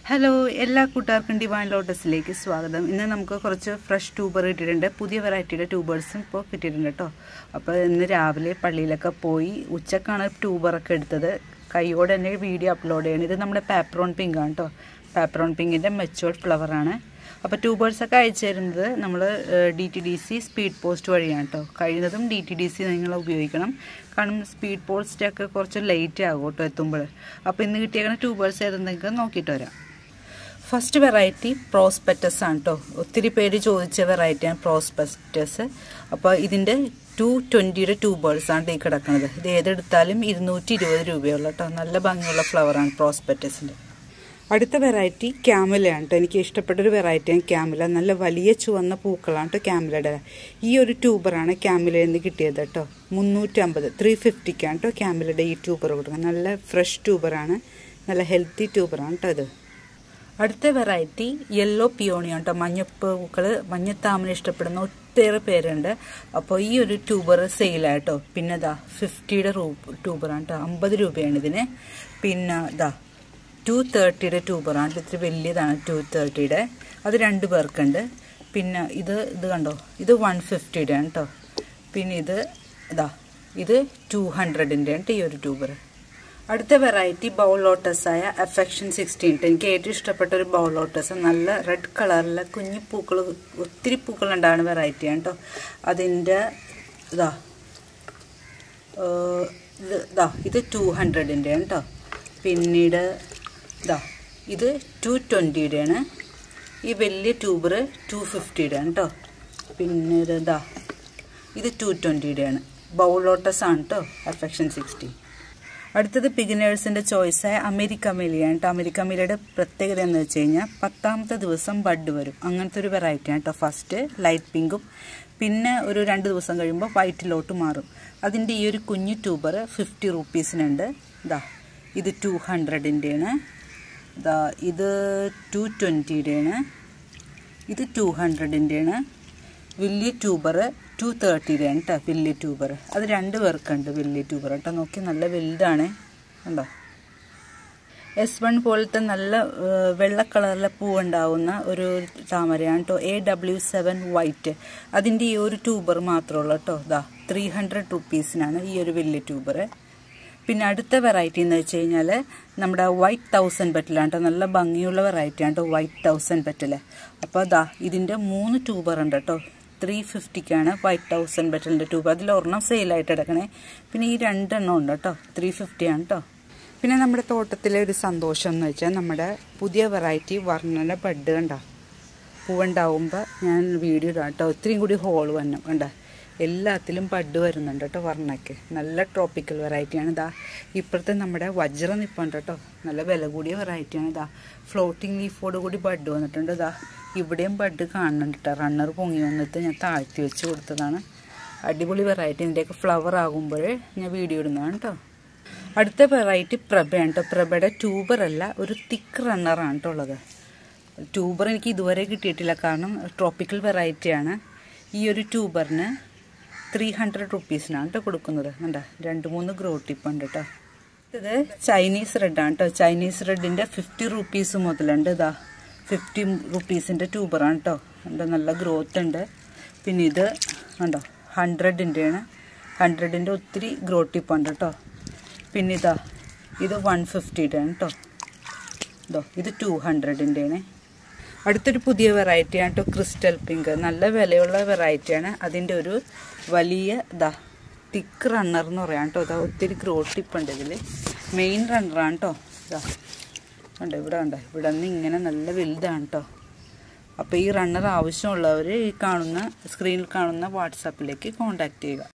hello എല്ലാ കൂട്ടുകാർക്കും divine ലോട്ടസിലേക്ക് സ്വാഗതം ഇന്ന് നമുക്ക് കുറച്ച് ഫ്രഷ് ട്യൂബർ കിട്ടിയിട്ടുണ്ട് പുതിയ വെറൈറ്റിയുടെ ട്യൂബേഴ്സും ഇപ്പോൾ കിട്ടിയിട്ടുണ്ട് കേട്ടോ അപ്പോൾ ഇന്ന് രാവിലെ പള്ളിയിലൊക്കെ പോയി ഉച്ചക്കാണ് ട്യൂബറൊക്കെ എടുത്തത് കൈയോടെ തന്നെ വീഡിയോ അപ്ലോഡ് ചെയ്യണം ഇത് നമ്മുടെ പാപ്രോൺ പിങ്ക് ആണ് കേട്ടോ പാപ്രോൺ പിങ്കിൻ്റെ മെച്ചുവേർഡ് ഫ്ലവറാണ് അപ്പോൾ ട്യൂബേഴ്സൊക്കെ അയച്ചു തരുന്നത് നമ്മൾ D T D C speed post വഴിയാണ് കേട്ടോ കഴിയുന്നതും ഡി ടി ഡി സി നിങ്ങൾ ഉപയോഗിക്കണം കാരണം സ്പീഡ് പോസ്റ്റൊക്കെ കുറച്ച് ലേറ്റ് ആകും കേട്ടോ എത്തുമ്പോൾ അപ്പോൾ ഇന്ന് കിട്ടിയേക്കുന്ന ട്യൂബേഴ്സ് ഏതെന്നൊക്കെ നോക്കിയിട്ട് വരാം ഫസ്റ്റ് വെറൈറ്റി പ്രോസ്പെറ്റസ് ആണ് കേട്ടോ ഒത്തിരി പേര് ചോദിച്ച വെറൈറ്റിയാണ് പ്രോസ്പെക്റ്റസ് അപ്പോൾ ഇതിൻ്റെ ടു ട്വൻറ്റിയുടെ ട്യൂബേഴ്സാണ് ഈ കിടക്കുന്നത് ഇത് ഏതെടുത്താലും ഇരുന്നൂറ്റി ഇരുപത് രൂപയുള്ള കേട്ടോ നല്ല ഭംഗിയുള്ള ഫ്ലവറാണ് പ്രോസ്പെറ്റസിൻ്റെ അടുത്ത വെറൈറ്റി ക്യാമിലയാണ് കേട്ടോ എനിക്ക് ഇഷ്ടപ്പെട്ടൊരു വെറൈറ്റിയാണ് ക്യാമില നല്ല വലിയ ചുവന്ന പൂക്കളാണ് കേട്ടോ ക്യാമിലയുടെ ഈ ഒരു ട്യൂബറാണ് ക്യാമിലയിൽ നിന്ന് കിട്ടിയത് കേട്ടോ മുന്നൂറ്റമ്പത് ത്രീ ഫിഫ്റ്റിക്കാണ് കേട്ടോ ക്യാമിലയുടെ ഈ ട്യൂബർ കൊടുക്കുന്നത് നല്ല ഫ്രഷ് ട്യൂബറാണ് നല്ല ഹെൽത്തി ട്യൂബറാണ് കേട്ടോ ഇത് അടുത്ത വെറൈറ്റി യെല്ലോ പിയോണിയാണ് കേട്ടോ മഞ്ഞപ്പൂക്കൾ മഞ്ഞത്താമന ഇഷ്ടപ്പെടുന്ന ഒട്ടേറെ പേരുണ്ട് അപ്പോൾ ഈ ഒരു ട്യൂബർ സെയിലായിട്ടോ പിന്നെ ഇതാ ഫിഫ്റ്റിയുടെ റൂ ട്യൂബറാണ് കേട്ടോ അമ്പത് രൂപയാണ് ഇതിന് പിന്നെ ഇതാ ടു തേർട്ടിയുടെ ട്യൂബറാണ് ഇത്തിരി വലിയതാണ് ടു തേർട്ടിയുടെ അത് രണ്ട് പേർക്കുണ്ട് പിന്നെ ഇത് ഇത് കണ്ടോ ഇത് വൺ ഫിഫ്റ്റിയുടെ ആണ് കേട്ടോ പിന്നെ ഇത് ഇതാ ഇത് ടു ഹൺഡ്രഡിൻ്റെ ആണ് ഈ ഒരു ട്യൂബർ അടുത്ത വെറൈറ്റി ബൗൾ ലോട്ടസ് ആയ അഫെക്ഷൻ സിക്സ്റ്റീൻ എനിക്ക് ഏറ്റവും ഇഷ്ടപ്പെട്ട ഒരു ബൗൾ ലോട്ടസ് നല്ല റെഡ് കളറിലെ കുഞ്ഞു പൂക്കൾ ഒത്തിരി പൂക്കൾ ഉണ്ടാകുന്ന വെറൈറ്റിയാണ് കേട്ടോ അതിൻ്റെ ഇതാ ഇത് ഇതാ ഇത് ടു ഹൺഡ്രഡിൻ്റെ ആണ് കേട്ടോ പിന്നീട് ഇതാ ഇത് ടു ട്വൻറ്റിയുടെയാണ് ഈ വലിയ ട്യൂബർ ടു ഫിഫ്റ്റിയുടെ ആണ് കേട്ടോ പിന്നെ ഇതാ ഇത് ടു ട്വൻറ്റിയുടെയാണ് ബൗൾ ലോട്ടസ് ആണ് കേട്ടോ അഫെക്ഷൻ സിക്സ്റ്റി അടുത്തത് ബിഗിനേഴ്സിൻ്റെ ചോയ്സായ അമേരിക്ക മേലിയാണ് കേട്ടോ അമേരിക്ക മേലിയുടെ പ്രത്യേകത എന്ന് വെച്ച് കഴിഞ്ഞാൽ പത്താമത്തെ ദിവസം ബഡ് വരും അങ്ങനത്തെ ഒരു വെറൈറ്റിയാണ് കേട്ടോ ഫസ്റ്റ് ലൈറ്റ് പിങ്കും പിന്നെ ഒരു രണ്ട് ദിവസം കഴിയുമ്പോൾ വൈറ്റിലോട്ട് മാറും അതിൻ്റെ ഈ ഒരു കുഞ്ഞു ട്യൂബർ ഫിഫ്റ്റി റുപ്പീസിനുണ്ട് ഇതാ ഇത് ടു ഹൺഡ്രഡിൻ്റെയാണ് ഇതാ ഇത് ടു ട്വൻറ്റിയുടെയാണ് ഇത് ടു ഹൺഡ്രഡിൻ്റെയാണ് വലിയ ട്യൂബർ ടു തേർട്ടിയുടെയാണ് കേട്ടോ വലിയ ട്യൂബർ അത് രണ്ട് പേർക്കുണ്ട് വലിയ ട്യൂബർ കേട്ടോ നോക്കി നല്ല വലുതാണ് കണ്ടോ എസ് വൺ പോലത്തെ നല്ല വെള്ള കളറിലെ പൂവുണ്ടാവുന്ന ഒരു താമരയാണ് കേട്ടോ എ ഡബ്ല്യു സെവൻ വൈറ്റ് അതിൻ്റെ ഈ ഒരു ട്യൂബർ മാത്രമുള്ളൂ കേട്ടോ ഇതാ ത്രീ ഹൺഡ്രഡ് റുപ്പീസിനാണ് ഈ ഒരു വലിയ ട്യൂബർ പിന്നെ അടുത്ത വെറൈറ്റി എന്ന് വെച്ച് കഴിഞ്ഞാൽ നമ്മുടെ വൈറ്റ് തൗസൻഡ് പെറ്റലാണ് കേട്ടോ നല്ല ഭംഗിയുള്ള വെറൈറ്റിയാണ് കേട്ടോ വൈറ്റ് തൗസൻഡ് പെറ്റൽ അപ്പോൾ അതാ ഇതിൻ്റെ മൂന്ന് ട്യൂബർ ഉണ്ട് കേട്ടോ ത്രീ ഫിഫ്റ്റിക്കാണ് വൈറ്റ് തൗസൻഡ് ബെറ്റലിൻ്റെ ട്യൂബ് അതിൽ ഒരെണ്ണം സെയിലായിട്ട് എടുക്കണേ പിന്നെ ഈ രണ്ടെണ്ണം ഉണ്ട് കേട്ടോ ത്രീ ഫിഫ്റ്റിയാണ് കേട്ടോ പിന്നെ നമ്മുടെ തോട്ടത്തിലെ ഒരു സന്തോഷം എന്ന് വെച്ചാൽ നമ്മുടെ പുതിയ വെറൈറ്റി വർണ്ണന ബഡ് കണ്ട പൂവുണ്ടാവുമ്പോൾ ഞാൻ വീഡിയോ ഇടാം കേട്ടോ ഒത്തിരിയും കൂടി ഹോൾ വന്നു കണ്ട എല്ലാത്തിലും ബഡ് വരുന്നുണ്ട് കേട്ടോ വർണ്ണയ്ക്ക് നല്ല ട്രോപ്പിക്കൽ വെറൈറ്റിയാണ് ഇതാ ഇപ്പോഴത്തെ നമ്മുടെ വജ്ര നിപ്പുണ്ട് കേട്ടോ നല്ല വില കൂടിയ വെറൈറ്റിയാണ് ഇതാ ഫ്ലോട്ടിംഗ് ലീഫോട് കൂടി ബഡ് വന്നിട്ടുണ്ട് ഇതാ ഇവിടെയും ബഡ് കാണുന്നുണ്ട് കേട്ടോ റണ്ണർ പൊങ്ങി വന്നിട്ട് ഞാൻ താഴ്ത്തി വെച്ച് കൊടുത്തതാണ് അടിപൊളി വെറൈറ്റി ഇതിൻ്റെയൊക്കെ ഫ്ലവർ ആകുമ്പോൾ ഞാൻ വീഡിയോ ഇടുന്നതാണ് കേട്ടോ അടുത്ത വെറൈറ്റി പ്രഭയാണ് കേട്ടോ പ്രഭയുടെ ട്യൂബർ അല്ല ഒരു തിക്ക് റണ്ണറാണ് കേട്ടോ ഉള്ളത് ട്യൂബർ എനിക്ക് ഇതുവരെ കിട്ടിയിട്ടില്ല കാരണം ട്രോപ്പിക്കൽ വെറൈറ്റിയാണ് ഈ ഒരു ട്യൂബറിന് ത്രീ ഹൺഡ്രഡ് റുപ്പീസിനാണ് കേട്ടോ കൊടുക്കുന്നത് കണ്ട രണ്ട് മൂന്ന് ഗ്രോ ടിപ്പ് ഉണ്ട് കേട്ടോ ഇത് ചൈനീസ് റെഡാണ് കേട്ടോ ചൈനീസ് റെഡിൻ്റെ ഫിഫ്റ്റി റുപ്പീസ് മുതലുണ്ട് ഇതാ ഫിഫ്റ്റി റുപ്പീസിൻ്റെ ട്യൂബറാണ് കേട്ടോ ഉണ്ട് നല്ല ഗ്രോത്ത് ഉണ്ട് പിന്നെ ഇത് ഉണ്ടോ ഹൺഡ്രഡിൻ്റെയാണ് ഹൺഡ്രഡിൻ്റെ ഒത്തിരി ഗ്രോ ടിപ്പ് ഉണ്ട് കേട്ടോ പിന്നെ ഇതാ ഇത് വൺ ഫിഫ്റ്റിയുടെയാണ് കേട്ടോ ഇതോ ഇത് ടു ഹൺഡ്രഡിൻ്റെയാണ് അടുത്തൊരു പുതിയ വെറൈറ്റിയാണ് കേട്ടോ ക്രിസ്റ്റൽ പിങ്ക് നല്ല വിലയുള്ള വെറൈറ്റിയാണ് അതിൻ്റെ ഒരു വലിയ ഇതാ തിക്ക് റണ്ണർ എന്ന് പറയാം കേട്ടോ ഇതാ ഒത്തിരി ഗ്രോ ടിപ്പ് ഉണ്ട് ഇതിൽ മെയിൻ റണ്ണറാണ് കേട്ടോ ഇതാ ഉണ്ട് ഇവിടെ ഉണ്ട് ഇവിടെ നിന്ന് ഇങ്ങനെ നല്ല വലുതാണ് കേട്ടോ അപ്പോൾ ഈ റണ്ണർ ആവശ്യമുള്ളവർ ഈ കാണുന്ന സ്ക്രീനിൽ കാണുന്ന വാട്സാപ്പിലേക്ക് കോൺടാക്റ്റ് ചെയ്യുക